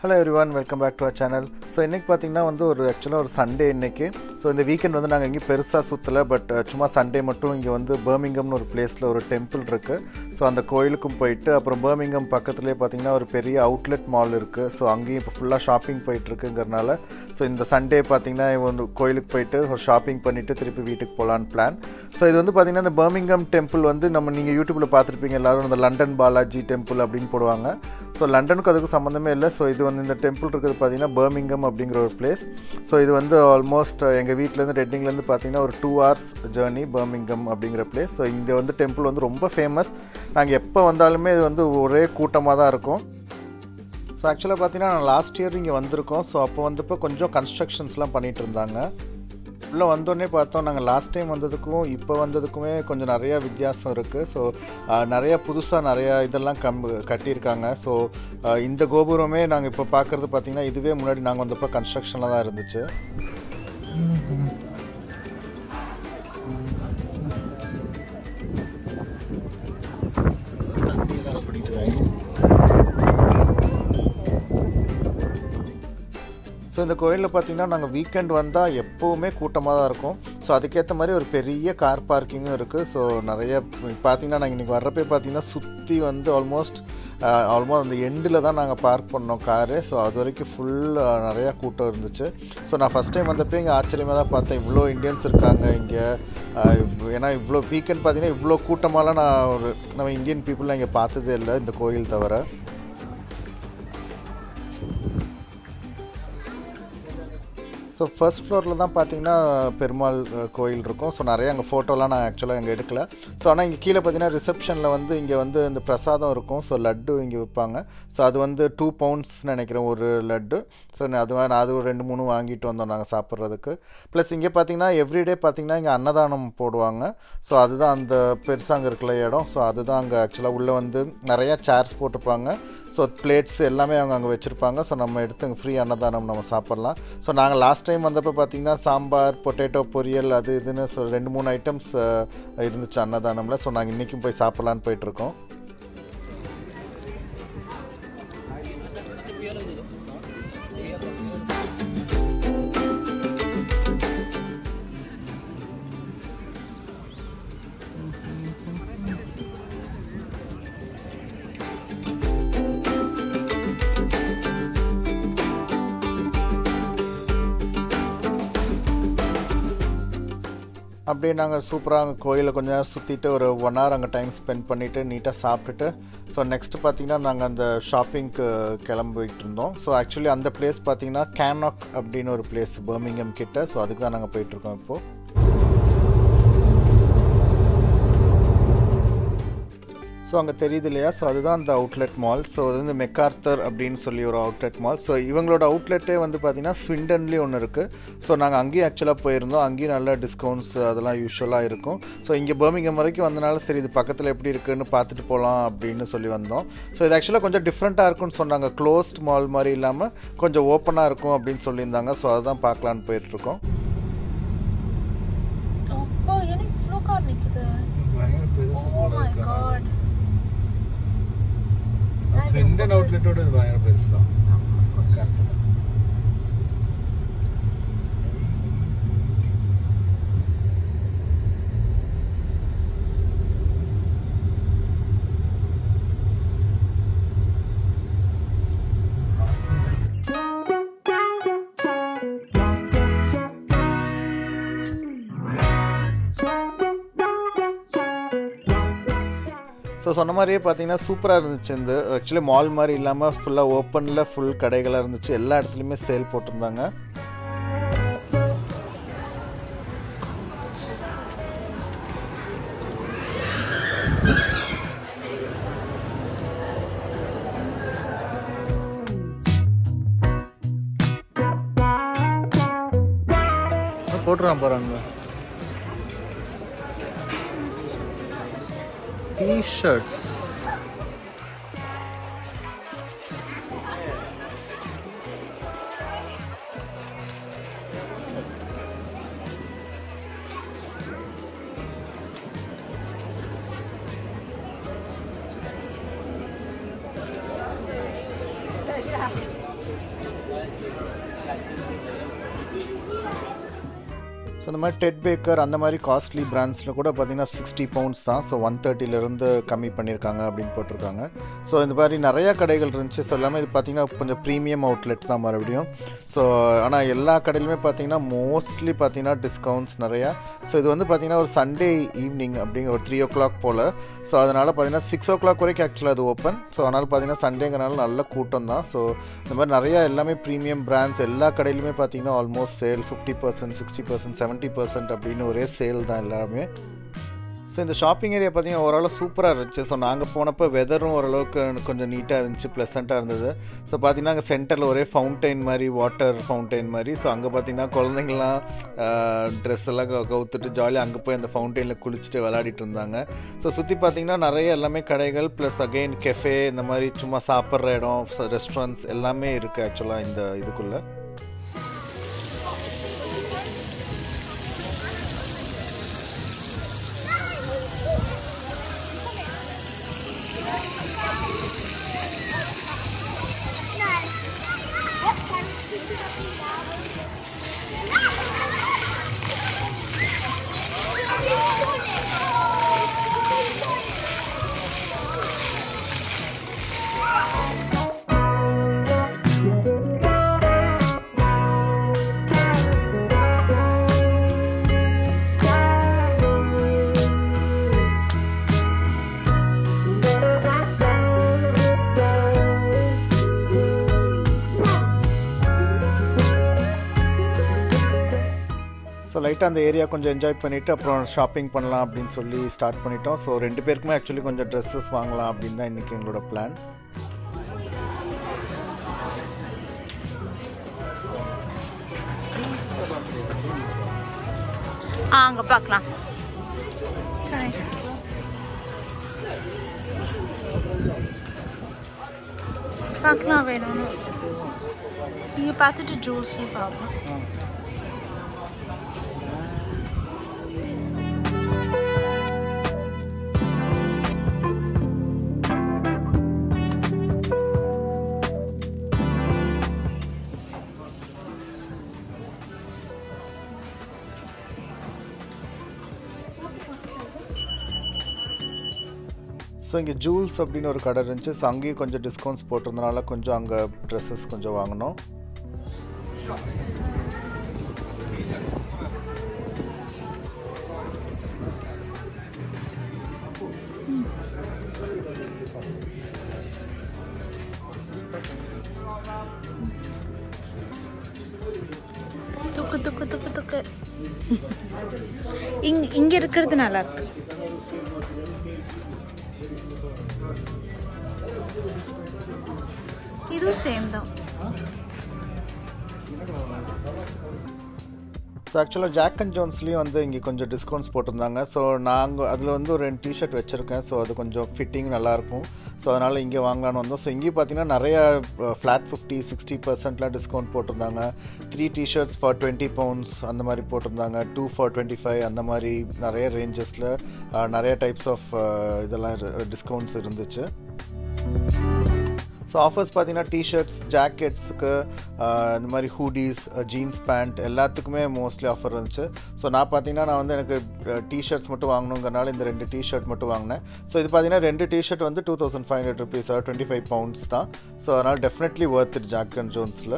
Hello everyone welcome back to our channel so இன்றைக்கி பார்த்தீங்கன்னா வந்து ஒரு ஆக்சுவலாக ஒரு சண்டே இன்றைக்கி ஸோ இந்த வீக்கெண்ட் வந்து நாங்கள் எங்கேயும் பெருசாக சுற்றலை பட் சும்மா சண்டே மட்டும் இங்கே வந்து பர்மிங்கம்னு ஒரு பிளேஸில் ஒரு டெம்பிள் இருக்குது ஸோ அந்த கோயிலுக்கும் போயிட்டு அப்புறம் பர்மிங்கம் பக்கத்துலேயே பார்த்தீங்கன்னா ஒரு பெரிய அவுட்லெட் மால் இருக்குது ஸோ அங்கேயும் இப்போ ஃபுல்லாக ஷாப்பிங் போயிட்டுருக்குங்கிறனால ஸோ இந்த சண்டே பார்த்தீங்கன்னா வந்து கோயிலுக்கு போயிட்டு ஒரு ஷாப்பிங் பண்ணிவிட்டு திருப்பி வீட்டுக்கு போகலான்னு பிளான் ஸோ இது வந்து பார்த்திங்கன்னா இந்த பர்மிங்கம் டெம்பிள் வந்து நம்ம நீங்கள் யூடியூப்பில் பார்த்துருப்பீங்க எல்லோரும் இந்த லண்டன் பாலாஜி டெம்பிள் அப்படின்னு போடுவாங்க ஸோ லண்டனுக்கு அதுக்கு சம்மந்தமே இல்லை ஸோ இது வந்து இந்த டெம்பிள் இருக்கிறது பார்த்தீங்கன்னா பர்மிங்கம் அப்படிங்கிற ஒரு பிளேஸ் ஸோ இது வந்து ஆல்மோஸ்ட் எங்கள் வீட்டிலேருந்து ரெட்டிங்லேருந்து பார்த்தீங்கன்னா ஒரு டூ ஹவர்ஸ் ஜேர்னி பர்மிங்கம் அப்படிங்கிற பிளேஸ் ஸோ இங்கே வந்து டெம்பிள் வந்து ரொம்ப ஃபேமஸ் நாங்கள் எப்போ வந்தாலுமே இது வந்து ஒரே கூட்டமாக தான் இருக்கும் ஸோ ஆக்சுவலாக பார்த்தீங்கன்னா நான் லாஸ்ட் இயர் இங்கே வந்திருக்கோம் ஸோ அப்போ வந்தப்போ கொஞ்சம் கன்ஸ்ட்ரக்ஷன்ஸ்லாம் பண்ணிகிட்டு இருந்தாங்க உள்ளே வந்தோடனே பார்த்தோம் நாங்கள் லாஸ்ட் டைம் வந்ததுக்கும் இப்போ வந்ததுக்குமே கொஞ்சம் நிறையா வித்தியாசம் இருக்குது ஸோ நிறையா புதுசாக நிறையா இதெல்லாம் கம் கட்டியிருக்காங்க ஸோ இந்த கோபுரமே நாங்கள் இப்போ பார்க்குறது பார்த்திங்கன்னா இதுவே முன்னாடி நாங்கள் வந்தப்போ கன்ஸ்ட்ரக்ஷனில் தான் இருந்துச்சு ஸோ இந்த கோயிலில் பார்த்தீங்கன்னா நாங்கள் வீக்கெண்ட் வந்தால் எப்போவுமே கூட்டமாக தான் இருக்கும் ஸோ அதுக்கேற்ற மாதிரி ஒரு பெரிய கார் பார்க்கிங்கும் இருக்குது ஸோ நிறைய பார்த்தீங்கன்னா நாங்கள் இன்றைக்கி வர்றப்பே பார்த்தீங்கன்னா சுற்றி வந்து ஆல்மோஸ்ட் ஆல்மோஸ்ட் அந்த எண்டில் தான் நாங்கள் பார்க் பண்ணோம் காரு ஸோ அது வரைக்கும் ஃபுல் நிறையா கூட்டம் இருந்துச்சு ஸோ நான் ஃபஸ்ட் டைம் வந்தப்போ இங்கே ஆச்சரியமாக தான் பார்த்தேன் இவ்வளோ இந்தியன்ஸ் இருக்காங்க இங்கே ஏன்னா இவ்வளோ வீக்கெண்ட் பார்த்தீங்கன்னா இவ்வளோ கூட்டமாலாம் நான் ஒரு நம்ம இந்தியன் பீப்புளெலாம் இங்கே பார்த்ததே இல்லை இந்த கோயில் தவிர ஸோ ஃபர்ஸ்ட் ஃப்ளோரில் தான் பார்த்தீங்கன்னா பெருமாள் கோயில் இருக்கும் ஸோ நிறைய அங்கே ஃபோட்டோலாம் நான் ஆக்சுவலாக இங்கே எடுக்கல ஸோ ஆனால் இங்கே கீழே பார்த்தீங்கன்னா ரிசப்ஷனில் வந்து இங்கே வந்து இந்த பிரசாதம் இருக்கும் ஸோ லட்டு இங்கே விற்பாங்க ஸோ அது வந்து டூ பவுண்ட்ஸ் நினைக்கிறேன் ஒரு லட்டு ஸோ அது நான் அது ஒரு ரெண்டு மூணு வாங்கிட்டு வந்தோம் நாங்கள் சாப்பிட்றதுக்கு ப்ளஸ் இங்கே பார்த்தீங்கன்னா எவ்ரிடே பார்த்தீங்கன்னா இங்கே அன்னதானம் போடுவாங்க ஸோ அதுதான் அந்த பெருசாக அங்கே இருக்கிற இடம் ஸோ அதுதான் அங்கே ஆக்சுவலாக உள்ளே வந்து நிறையா சேர்ஸ் போட்டிருப்பாங்க ஸோ பிளேட்ஸ் எல்லாமே அவங்க அங்கே வச்சுருப்பாங்க ஸோ நம்ம எடுத்து ஃப்ரீ அன்னதானம் நம்ம சாப்பிட்லாம் ஸோ நாங்கள் லாஸ்ட் டைம் வந்தப்போ பார்த்திங்கன்னா சாம்பார் பொட்டேட்டோ பொரியல் அது இதுன்னு ஸோ ரெண்டு மூணு ஐட்டம்ஸ் இருந்துச்சு அன்னதானமில் ஸோ நாங்கள் இன்றைக்கும் போய் சாப்பிட்லான்னு போயிட்டுருக்கோம் அப்படியே நாங்கள் சூப்பராக அங்கே கோயிலை கொஞ்சம் நேரம் சுற்றிட்டு ஒரு ஒன் ஹவர் அங்கே டைம் ஸ்பெண்ட் பண்ணிவிட்டு நீட்டாக சாப்பிட்டுட்டு ஸோ நெக்ஸ்ட்டு பார்த்தீங்கன்னா நாங்கள் அந்த ஷாப்பிங்க்கு கிளம்பிட்டு இருந்தோம் ஸோ ஆக்சுவலி அந்த பிளேஸ் பார்த்தீங்கன்னா கேனாக் அப்படின்னு ஒரு பிளேஸ் பர்மிங்கம் கிட்ட ஸோ அதுக்கு தான் நாங்கள் போயிட்டுருக்கோம் இப்போது ஸோ அங்கே தெரியுது இல்லையா ஸோ அதுதான் அந்த அவுட்லெட் மால் ஸோ அது வந்து மெக்கார்த்தர் அப்படின்னு சொல்லி ஒரு அவுட்லெட் மால் ஸோ இவங்களோட அவுட்லெட்டே வந்து பார்த்திங்கன்னா ஸ்விண்டன்லேயும் ஒன்று இருக்குது ஸோ நாங்கள் அங்கேயும் ஆக்சுவலாக போயிருந்தோம் அங்கேயும் நல்ல டிஸ்கவுண்ட்ஸ் அதெல்லாம் யூஸ்வலாக இருக்கும் ஸோ இங்கே பர்மிங்கம் வரைக்கும் வந்தனால சரி இது பக்கத்தில் எப்படி இருக்குன்னு பார்த்துட்டு போகலாம் அப்படின்னு சொல்லி வந்தோம் ஸோ இது ஆக்சுவலாக கொஞ்சம் டிஃப்ரெண்ட்டாக இருக்கும்னு சொன்னாங்க க்ளோஸ்ட் மால் மாதிரி இல்லாமல் கொஞ்சம் ஓப்பனாக இருக்கும் அப்படின்னு சொல்லியிருந்தாங்க ஸோ அதுதான் பார்க்கலான்னு போயிட்டுருக்கோம் அப்பா எனக்கு இவ்வளோ கார் நிக்குது ஓ மை காட் ஸ்வெண்டன் அவுட்லெட்டோட இது பயங்கர பெருசு தான் ஸோ சொன்ன மாதிரியே பார்த்தீங்கன்னா சூப்பராக இருந்துச்சு இந்த ஆக்சுவலி மால் மாதிரி இல்லாமல் ஃபுல்லாக ஓப்பனில் ஃபுல் கடைகளாக இருந்துச்சு எல்லா இடத்துலையுமே சேல் போட்டிருந்தாங்க போட்டுறான் போகிறாங்க T-shirts. ஸோ இந்த மாதிரி டெட் பேக்கர் அந்த மாதிரி காஸ்ட்லி பிராண்ட்ஸில் கூட பார்த்தீங்கன்னா சிக்ஸ்டி பவுண்ட்ஸ் தான் ஸோ ஒன் தேர்ட்டிலேருந்து கம்மி பண்ணியிருக்காங்க அப்படின்னு போட்டிருக்காங்க ஸோ இந்த மாதிரி நிறையா கடைகள் இருந்துச்சு ஸோ எல்லாமே இது பார்த்தீங்கன்னா கொஞ்சம் ப்ரீமியம் அவுட்லெட் தான் மறுபடியும் ஸோ ஆனால் எல்லா கடையிலுமே பார்த்தீங்கன்னா மோஸ்ட்லி பார்த்தீங்கன்னா டிஸ்கவுண்ட்ஸ் நிறையா ஸோ இது வந்து பார்த்தீங்கன்னா ஒரு சண்டே ஈவினிங் அப்படிங்கிற ஒரு த்ரீ ஓ கிளாக் போல் ஸோ அதனால் பார்த்தீங்கன்னா சிக்ஸ் ஓ கிளாக் வரைக்கும் ஆக்சுவலாக அது ஓப்பன் ஸோ அதனால் பார்த்தீங்கன்னா சண்டேங்கிறனால நல்ல கூட்டம் தான் ஸோ இந்த மாதிரி நிறையா எல்லாமே ப்ரீமியம் பிராண்ட்ஸ் எல்லா கடையிலுமே பார்த்தீங்கன்னா almost sale fifty percent sixty percent seventy percent அப்படின்னு ஒரே சேல் தான் எல்லாமே ஸோ இந்த ஷாப்பிங் ஏரியா பார்த்தீங்கன்னா ஓரளவு சூப்பராக இருந்துச்சு ஸோ நாங்கள் போனப்போ வெதரும் ஓரளவுக்கு கொஞ்சம் நீட்டாக இருந்துச்சு ப்ளசண்ட்டாக இருந்தது ஸோ பார்த்தீங்கன்னா அங்கே சென்டரில் ஒரே ஃபவுண்டைன் மாதிரி வாட்டர் ஃபவுண்டைன் மாதிரி ஸோ அங்கே பார்த்தீங்கன்னா குழந்தைங்களாம் ட்ரெஸ் எல்லாம் கவு- கவுத்துட்டு ஜாலியாக அங்கே போய் அந்த ஃபவுண்டைனில் குளிச்சுட்டு விளையாடிட்டு இருந்தாங்க ஸோ சுற்றி பார்த்தீங்கன்னா நிறைய எல்லாமே கடைகள் ப்ளஸ் அகெயின் கெஃபே இந்த மாதிரி சும்மா சாப்பிட்ற இடம் ரெஸ்டாரண்ட்ஸ் எல்லாமே இருக்குது ஆக்சுவலாக இந்த இதுக்குள்ளே ஸோ லைட்டாக அந்த ஏரியா கொஞ்சம் என்ஜாய் பண்ணிவிட்டு அப்புறம் ஷாப்பிங் பண்ணலாம் அப்படின்னு சொல்லி ஸ்டார்ட் பண்ணிட்டோம் ஸோ ரெண்டு பேருக்குமே ஆக்சுவலி கொஞ்சம் ட்ரெஸ்ஸஸ் வாங்கலாம் அப்படின்னு தான் இன்றைக்கி எங்களோட பிளான் ஆ அங்கே பார்க்கலாம் சரி பார்க்கலாம் வேணும்னு இங்கே பார்த்துட்டு ஜூஸையும் பார்ப்போம் ஸோ இங்கே ஜூல்ஸ் அப்படின்னு ஒரு கடை இருந்துச்சு ஸோ அங்கேயும் கொஞ்சம் டிஸ்கவுண்ட்ஸ் போட்டிருந்தனால கொஞ்சம் அங்கே ட்ரெஸ்ஸஸ் கொஞ்சம் வாங்கினோம் துக்கு துக்கு துக்கு துக்கு இங்க இங்க இருக்கிறது நல்லா இருக்கு இதுவும் சேம் தான் ஸோ ஆக்சுவலாக ஜாக் அண்ட் ஜோன்ஸ்லேயும் வந்து இங்கே கொஞ்சம் டிஸ்கவுண்ட்ஸ் போட்டிருந்தாங்க ஸோ நாங்கள் அதில் வந்து ஒரு ரெண்டு டிஷர்ட் வச்சுருக்கேன் ஸோ அது கொஞ்சம் ஃபிட்டிங் நல்லாயிருக்கும் ஸோ அதனால் இங்கே வாங்கலான்னு வந்தோம் ஸோ இங்கேயும் பார்த்தீங்கன்னா நிறைய ஃப்ளாட் ஃபிஃப்டி சிக்ஸ்டி பர்சன்ட்லாம் டிஸ்கவுண்ட் போட்டிருந்தாங்க three T-shirts for twenty pounds அந்த மாதிரி போட்டிருந்தாங்க டூ ஃபார் டுவெண்ட்டி ஃபைவ் அந்த மாதிரி நிறைய ரேஞ்சஸில் நிறைய டைப்ஸ் ஆஃப் இதெல்லாம் டிஸ்கவுண்ட்ஸ் இருந்துச்சு ஸோ ஆஃபர்ஸ் பார்த்தீங்கன்னா டிஷர்ட்ஸ் ஜாக்கெட்ஸுக்கு இந்த மாதிரி ஹூடிஸ் ஜீன்ஸ் பேண்ட் எல்லாத்துக்குமே மோஸ்ட்லி ஆஃபர் இருந்துச்சு ஸோ நான் பார்த்தீங்கன்னா நான் வந்து எனக்கு டிஷர்ட்ஸ் மட்டும் வாங்கணுங்கிறனால இந்த ரெண்டு டிஷர்ட் மட்டும் வாங்கினேன் ஸோ இது பார்த்தீங்கன்னா ரெண்டு டிஷர்ட் வந்து two thousand five hundred rupees twenty five pounds தான் ஸோ அதனால் definitely worth it Jack and ஜோன்ஸில்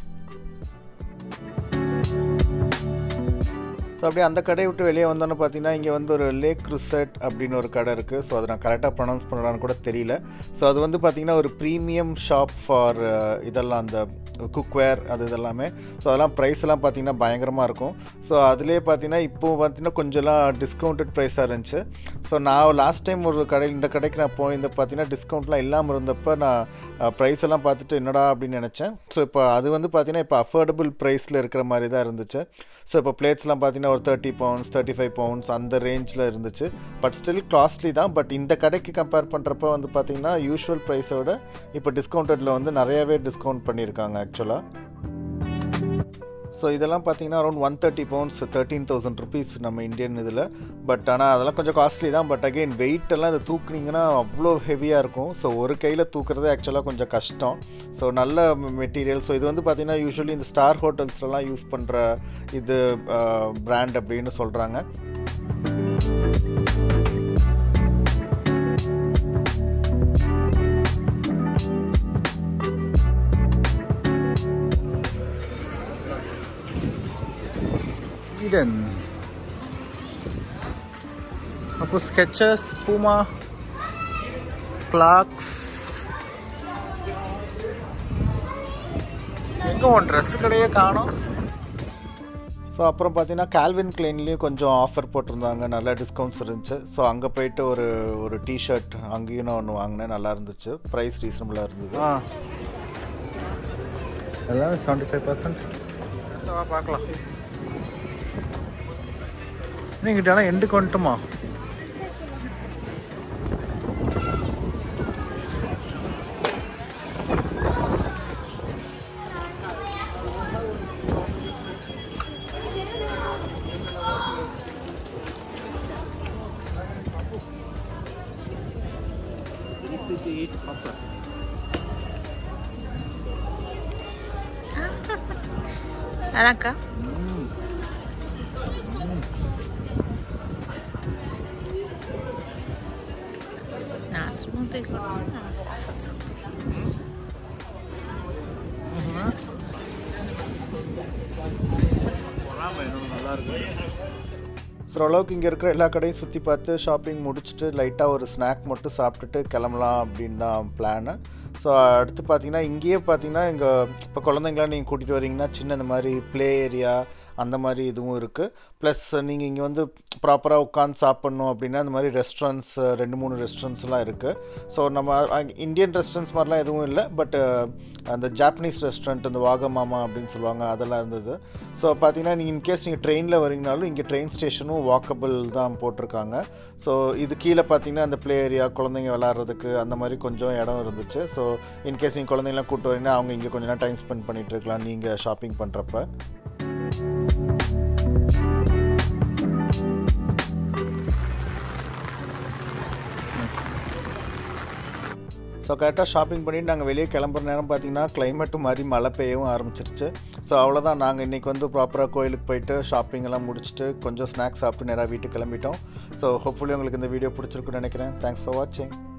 ஸோ அப்படியே அந்த கடையை விட்டு வெளியே வந்தோன்னு பார்த்தீங்கன்னா இங்கே வந்து ஒரு லேக் ருசெட் அப்படின்னு ஒரு கடை இருக்குது ஸோ அதை நான் கரெக்டாக ப்ரொனவுன்ஸ் பண்ணுறான்னு கூட தெரியல ஸோ அது வந்து பார்த்தீங்கன்னா ஒரு ப்ரீமியம் ஷாப் ஃபார் இதெல்லாம் அந்த குக்வேர் அது இதெல்லாமே ஸோ அதெல்லாம் ப்ரைஸ் எல்லாம் பார்த்தீங்கன்னா பயங்கரமாக இருக்கும் ஸோ அதுலேயே பார்த்தீங்கன்னா இப்போ பார்த்தீங்கன்னா கொஞ்சம்லாம் டிஸ்கவுண்டட் ப்ரைஸாக இருந்துச்சு ஸோ நான் லாஸ்ட் டைம் ஒரு கடை இந்த கடைக்கு நான் போய் இந்த பார்த்தீங்கன்னா டிஸ்கவுண்ட்லாம் இல்லாமல் இருந்தப்போ நான் ப்ரைஸ் எல்லாம் பார்த்துட்டு என்னடா அப்படின்னு நினச்சேன் ஸோ இப்போ அது வந்து பார்த்தீங்கன்னா இப்போ அஃபோர்டபுள் ப்ரைஸில் இருக்கிற மாதிரி தான் இருந்துச்சு ஸோ இப்போ பிளேட்ஸ்லாம் பார்த்தீங்கன்னா ஒரு thirty pounds thirty five pounds அந்த ரேஞ்சில் இருந்துச்சு பட் ஸ்டில் காஸ்ட்லி தான் பட் இந்த கடைக்கு கம்பேர் பண்ணுறப்ப வந்து பார்த்தீங்கன்னா யூஷுவல் ப்ரைஸோட இப்போ டிஸ்கவுண்டடில் வந்து நிறையவே டிஸ்கவுண்ட் பண்ணியிருக்காங்க ஆக்சுவலாக ஸோ ஸோ இதெல்லாம் பார்த்தீங்கன்னா around one thirty pounds thirteen thousand rupees நம்ம இந்தியன் இதில் பட் ஆனால் அதெல்லாம் கொஞ்சம் காஸ்ட்லி தான் பட் அகெயின் வெயிட் எல்லாம் இதை தூக்குனீங்கன்னா அவ்வளோ ஹெவியாக இருக்கும் ஸோ ஒரு கையில் தூக்குறது ஆக்சுவலாக கொஞ்சம் கஷ்டம் ஸோ நல்ல மெட்டீரியல் ஸோ இது வந்து பார்த்தீங்கன்னா யூஸ்வலி இந்த ஸ்டார் ஹோட்டல்ஸ்லலாம் யூஸ் பண்ணுற இது பிராண்ட் அப்படின்னு சொல்கிறாங்க Eden. அப்போ ஸ்கெச்சஸ் பூமா கிளாக்ஸ் எங்கே உன் ட்ரெஸ் கடையே காணோம் ஸோ அப்புறம் பார்த்தீங்கன்னா கால்வின் கிளைன்லேயும் கொஞ்சம் ஆஃபர் போட்டிருந்தாங்க நல்ல டிஸ்கவுண்ட்ஸ் இருந்துச்சு ஸோ அங்கே போயிட்டு ஒரு ஒரு டிஷர்ட் அங்கேயும் நான் ஒன்று வாங்கினேன் நல்லா இருந்துச்சு ப்ரைஸ் ரீசனபுளாக இருந்தது ஆ எல்லாமே செவன்ட்டி ஃபைவ் பர்சன்ட் பார்க்கலாம் நீங்கிட்டலாம் எண்டுக்கு வந்துட்டுமா அதான்க்கா நான் ஸ்மூத்தி நல்லா இருக்கு ஸோ ஓரளவுக்கு இங்கே இருக்கிற எல்லா கடையும் சுற்றி பார்த்து ஷாப்பிங் முடிச்சுட்டு லைட்டாக ஒரு ஸ்நாக் மட்டும் சாப்பிட்டுட்டு கிளம்பலாம் அப்படின்னு தான் பிளானு ஸோ அடுத்து பார்த்தீங்கன்னா இங்கேயே பார்த்தீங்கன்னா இங்கே இப்போ குழந்தைங்களாம் நீங்கள் கூட்டிகிட்டு வரீங்கன்னா சின்ன இந்த மாதிரி ப்ளே ஏரியா அந்த மாதிரி இதுவும் இருக்குது ப்ளஸ் நீங்கள் இங்கே வந்து ப்ராப்பராக உட்காந்து சாப்பிட்ணும் அப்படின்னா அந்த மாதிரி ரெஸ்டாரண்ட்ஸ் ரெண்டு மூணு ரெஸ்டாரண்ட்ஸ்லாம் இருக்குது ஸோ நம்ம அங்க இந்தியன் ரெஸ்டாரண்ட்ஸ் மாதிரிலாம் எதுவும் இல்லை பட் அந்த ஜாப்பனீஸ் ரெஸ்டாரண்ட் அந்த வாகமாமா அப்படின்னு சொல்லுவாங்க அதெல்லாம் இருந்தது ஸோ பார்த்தீங்கன்னா நீங்கள் இன்கேஸ் நீங்கள் ட்ரெயினில் வரீங்கனாலும் இங்கே ட்ரெயின் ஸ்டேஷனும் வாக்கபிள் தான் போட்டிருக்காங்க ஸோ இது கீழே பார்த்தீங்கன்னா அந்த ப்ளே ஏரியா குழந்தைங்க விளாட்றதுக்கு அந்த மாதிரி கொஞ்சம் இடம் இருந்துச்சு ஸோ இன்கேஸ் நீங்கள் குழந்தைங்களாம் கூப்பிட்டு வரீங்கன்னா அவங்க இங்கே கொஞ்ச நேரம் டைம் ஸ்பெண்ட் பண்ணிட்டு இருக்கலாம் நீங்கள் ஷாப்பிங் பண்ணுறப்ப ஸோ கரெக்டாக ஷாப்பிங் பண்ணிட்டு நாங்கள் வெளியே கிளம்புற நேரம் பார்த்தீங்கன்னா கிளைமேட்டும் மாதிரி மழை பெய்யவும் ஆரம்பிச்சிருச்சு ஸோ அவ்வளோதான் நாங்கள் இன்றைக்கி வந்து ப்ராப்பராக கோயிலுக்கு போயிட்டு ஷாப்பிங் எல்லாம் முடிச்சுட்டு கொஞ்சம் ஸ்நாக்ஸ் சாப்பிட்டு நேராக வீட்டுக்கு கிளம்பிட்டோம் ஸோ ஹோப்ஃபுல்லி உங்களுக்கு இந்த வீடியோ பிடிச்சிருக்குன்னு நினைக்கிறேன் தேங்க்ஸ் ஃபார் வாட்சிங்